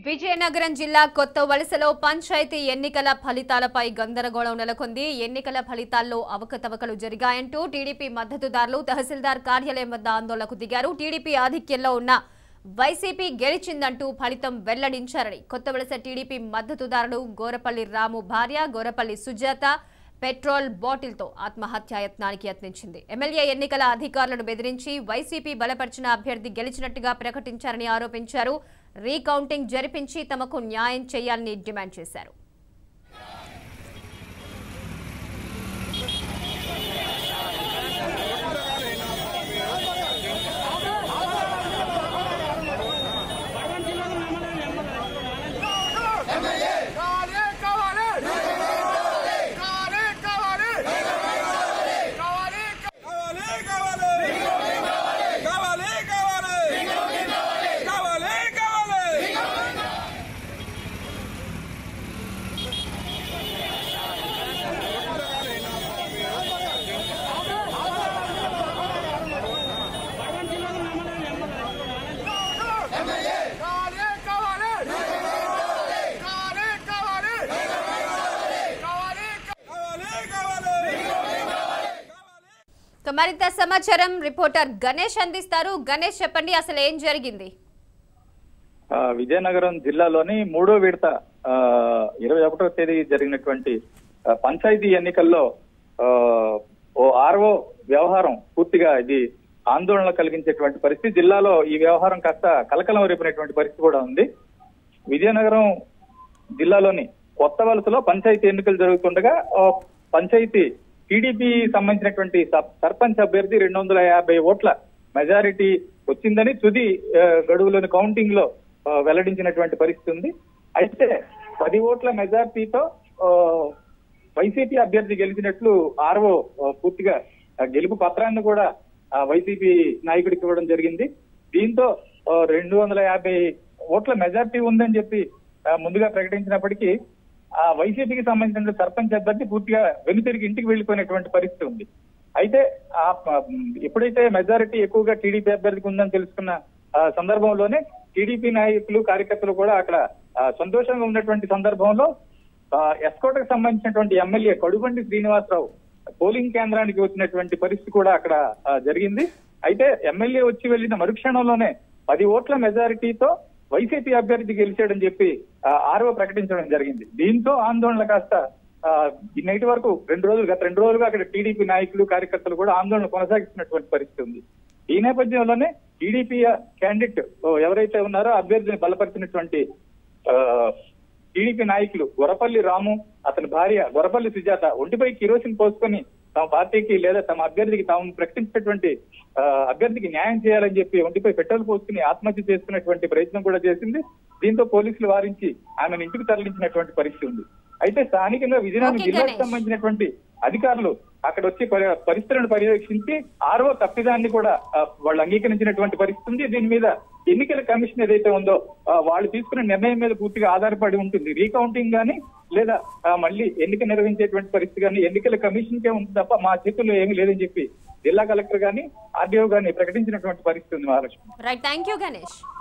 విజయనగరం జిల్లా కొత్త వలసలో పంచాయతీ ఎన్నికల ఫలితాలపై గందరగోళం నెలకొంది ఎన్నికల ఫలితాల్లో అవకతవకలు జరిగాయంటూ టీడీపీ మద్దతుదారులు తహసీల్దార్ కార్యాలయం వద్ద ఆందోళనకు దిగారు టీడీపీ ఆధిక్యంలో ఉన్న వైసీపీ గెలిచిందంటూ ఫలితం వెల్లడించారని కొత్త వలస టీడీపీ మద్దతుదారులు గోరపల్లి రాము భార్య గోరపల్లి సుజాత పెట్రోల్ బాటిల్తో ఆత్మహత్యాయత్నానికి యత్నించింది ఎమ్మెల్యే ఎన్నికల అధికారులను బెదిరించి వైసీపీ బలపరిచిన అభ్యర్థి గెలిచినట్టుగా ప్రకటించారని ఆరోపించారు రీకౌంటింగ్ జరిపించి తమకు న్యాయం చేయాలని డిమాండ్ చేశారు కావాలి కావాలి కావాలి కావాలి కావాలి కావాలి కావాలి కావాలి కావాలి కావాలి కావాలి కావాలి కావాలి కావాలి కావాలి కావాలి కావాలి కావాలి ఇక మరింత సమాచారం రిపోర్టర్ గణేష్ అందిస్తారు గణేష్ చెప్పండి అసలు ఏం జరిగింది ఆ, విజయనగరం జిల్లాలోని మూడో విడత ఆ, ఇరవై ఒకటో తేదీ జరిగినటువంటి ఆ, పంచాయతీ ఎన్నికల్లో ఆ, ఓ ఆర్ఓ వ్యవహారం పూర్తిగా ఇది ఆందోళన కలిగించేటువంటి పరిస్థితి జిల్లాలో ఈ వ్యవహారం కాస్త కలకలం రేపినటువంటి పరిస్థితి కూడా ఉంది విజయనగరం జిల్లాలోని కొత్త వలసలో పంచాయతీ ఎన్నికలు జరుగుతుండగా ఆ, పంచాయతీ టీడీపీ సంబంధించినటువంటి సబ్- సర్పంచ్ అభ్యర్థి రెండు వందల యాభై ఓట్ల మెజారిటీ వచ్చిందని తుది ఆ, గడువులోని కౌంటింగ్ లో ఆ, వెల్లడించినటువంటి పరిస్థితి ఉంది అయితే పది ఓట్ల మెజారిటీతో ఆ, వైసీపీ అభ్యర్థి గెలిచినట్లు ఆర్ఓ ఆ, పూర్తిగా ఆ, గెలుపు పత్రాన్ని కూడా ఆ, వైసీపీ నాయకుడికి ఇవ్వడం జరిగింది దీంతో ఆ, రెండు వందల యాభై ఓట్ల మెజారిటీ ఉందని చెప్పి ఆ, ముందుగా ప్రకటించినప్పటికీ ఆ వైసీపీకి సంబంధించిన సర్పంచ్ అభ్యర్థి పూర్తిగా వెనుతిరిగి ఇంటికి వెళ్లిపోయినటువంటి పరిస్థితి ఉంది అయితే ఆ ప- ఎప్పుడైతే మెజారిటీ ఎక్కువగా టీడీపీ అభ్యర్థికి ఉందని తెలుసుకున్న ఆ, సందర్భంలోనే టీడీపీ నాయకులు కార్యకర్తలు కూడా అక్కడ ఆ, సంతోషంగా ఉన్నటువంటి సందర్భంలో ఆ, ఎస్కోటకు సంబంధించినటువంటి ఎమ్మెల్యే కడుబండి శ్రీనివాసరావు పోలింగ్ కేంద్రానికి వచ్చినటువంటి పరిస్థితి కూడా అక్కడ ఆ, జరిగింది అయితే ఎమ్మెల్యే వచ్చి వెళ్లిన మరుక్షణంలోనే పది ఓట్ల మెజారిటీతో వైసీపీ అభ్యర్థి గెలిచాడని చెప్పి ఆర్ఓ ప్రకటించడం జరిగింది దీంతో ఆందోళన కాస్త ఆ, ఈ నైట్ వరకు రెండు రోజులు గత రెండు రోజులుగా అక్కడ టీడీపీ నాయకులు కార్యకర్తలు కూడా ఆందోళన కొనసాగిస్తున్నటువంటి పరిస్థితి ఉంది ఈ నేపథ్యంలోనే టీడీపీ క్యాండిడేట్ ఎవరైతే ఉన్నారో అభ్యర్థిని బలపరిచినటువంటి ఆ, టీడీపీ నాయకులు గొరపల్లి రాము అతని భార్య గొరపల్లి సుజాత ఒంటిపై కిరోసిన్ పోసుకొని తమ పార్టీకి లేదా తమ అభ్యర్థికి తాము ప్రకటించినటువంటి ఆ, అభ్యర్థికి న్యాయం చేయాలని చెప్పి ఒంటిపై పెట్రోల్ పోసుకుని ఆత్మహత్య చేసుకున్నటువంటి ప్రయత్నం కూడా చేసింది దీంతో పోలీసులు వారించి ఆమెను ఇంటికి తరలించినటువంటి పరిస్థితి ఉంది అయితే స్థానికంగా విజయనగరం ఓకే, జిల్లాకు గణేష్. సంబంధించినటువంటి అధికారులు అక్కడ వచ్చి పరి- పరిస్థితులను పర్యవేక్షించి ఆరో తప్పిదాన్ని కూడా ఆ, వాళ్ళు అంగీకరించినటువంటి పరిస్థితి ఉంది దీని మీద ఎన్నికల కమిషన్ ఏదైతే ఉందో ఆ, వాళ్ళు తీసుకున్న నిర్ణయం మీద పూర్తిగా ఆధారపడి ఉంటుంది రీకౌంటింగ్ గానీ లేదా ఆ, మళ్ళీ ఎన్నిక నిర్వహించేటువంటి పరిస్థితి కానీ ఎన్నికల కమిషన్ కే ఉంది తప్ప మా చేతుల్లో ఏమీ లేదని చెప్పి జిల్లా కలెక్టర్ గానీ ఆర్డీఓ గానీ ప్రకటించినటువంటి పరిస్థితి ఉంది Mahalakshmi right thank you Ganesh